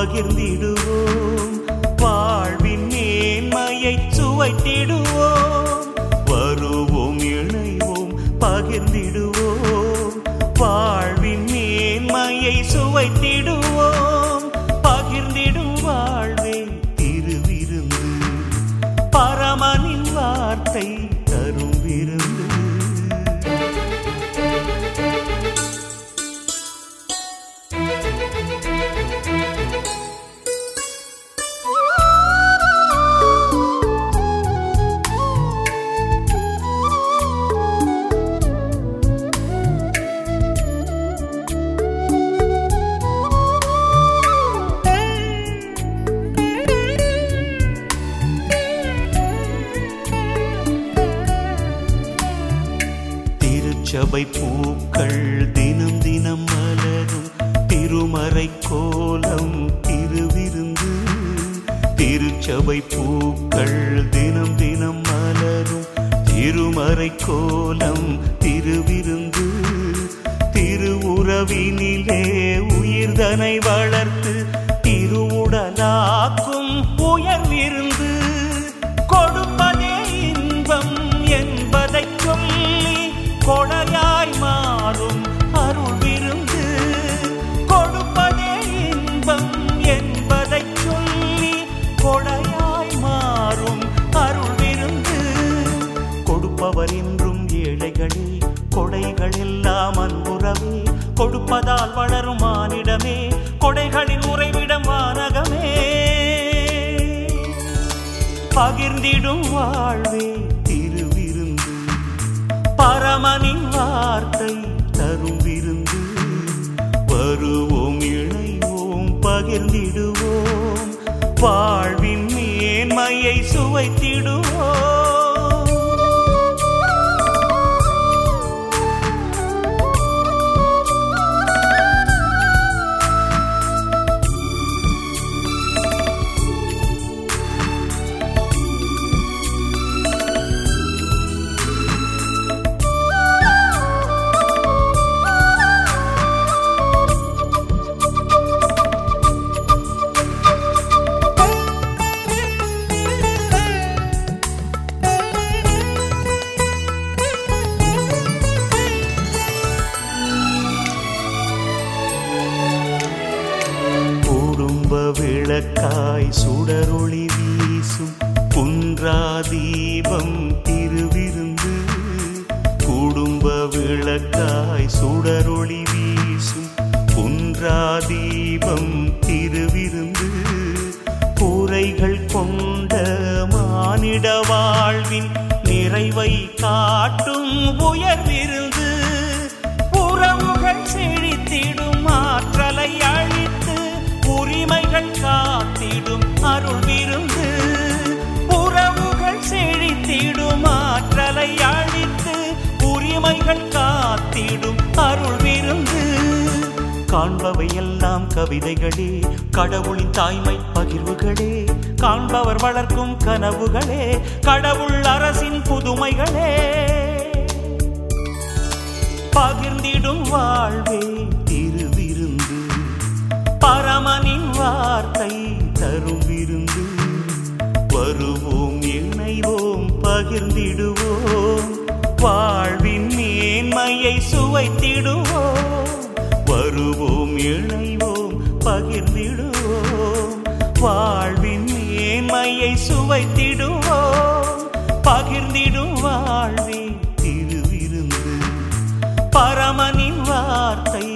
பகிர்ந்திடுவோம் வாழ்வின் மேன்மையை சுவைத்திடுவோம் வருவோம் இணைவோம் பகிர்ந்திடுவோம் வாழ்வின் மேன்மையை சுவைத்திடுவோம் பகிர்ந்திடும் வாழ்வே திருவிருந்து பரமனின் வார்த்தை தரும் விருந்து திருச்சபை பூக்கள் தினம் தினம் மலரும் திருமறை கோலம் திருவிருந்து திருச்சபை பூக்கள் தினம் தினம் மலரும் திருமறை கோலம் திருவிருந்து திருவுறவினிலே உயிர்தனை வளர்த்து திருவுடலாக்கும் உயர்விருந்து கொடுப்பதே இன்பம் என்பதைச் சொல்லி கொடையாய் மாறும் அருள் விருந்து கொடுப்பதே இன்பம் என்பதைச் சொல்லி கொடையாய் மாறும் அருள் விருந்து கொடுப்பவர் என்றும் ஏழைகளே கொடைகள் எல்லாம் அன்புறவே கொடுப்பதால் வளரும் மானிடமே கொடைகளின் உறைவிடம் வானகமே பகிர்ந்திடும் வாழ்வே திருவிருந்து பரமனின் வார்த்தை தரும் விருந்து வருவோம் இணைவோம் பகிர்ந்திடுவோம் வாழ்வின் மேன்மையை சுவைத்திடுவோம் குடும்ப விளக்காய் சுடரொளி வீசும் குன்றா தீபம் திருவிருந்து குடும்ப விளக்காய் சுடரொளி வீசும் குன்றா தீபம் திருவிருந்து குறைகள் கொண்ட மானிட வாழ்வின் நிறைவை காட்டும் உயர்விருந்து உறவுகள் செழித்திடும் ஆற்றலை அழித்து உரிமைகள் காத்திடும் அருள் விருந்து உறவுகள் செழித்திடும் ஆற்றலை அழித்து உரிமைகள் காத்திடும் அருள் விருந்து காண்பவை எல்லாம் கவிதைகளே கடவுளின் தாய்மை பகிர்வுகளே காண்பவர் வளர்க்கும் கனவுகளே கடவுள் அரசின் புதுமைகளே பகிர்ந்திடும் வாழ்வே திருவிருந்து பரமனின் வார்த்தை தரும் விருந்து வருவோம் இணைவோம் பகிர்ந்திடுவோம் வாழ்வின் மேன்மையை சுவைத்திடுவோம் வருவோம் இணைவோம் பகிர்ந்திடுவோம் வாழ்வின் மேன்மையை சுவைத்திடுவோம் பகிர்ந்திடும் வாழ்வே திருவிருந்து பரமனின் வார்த்தை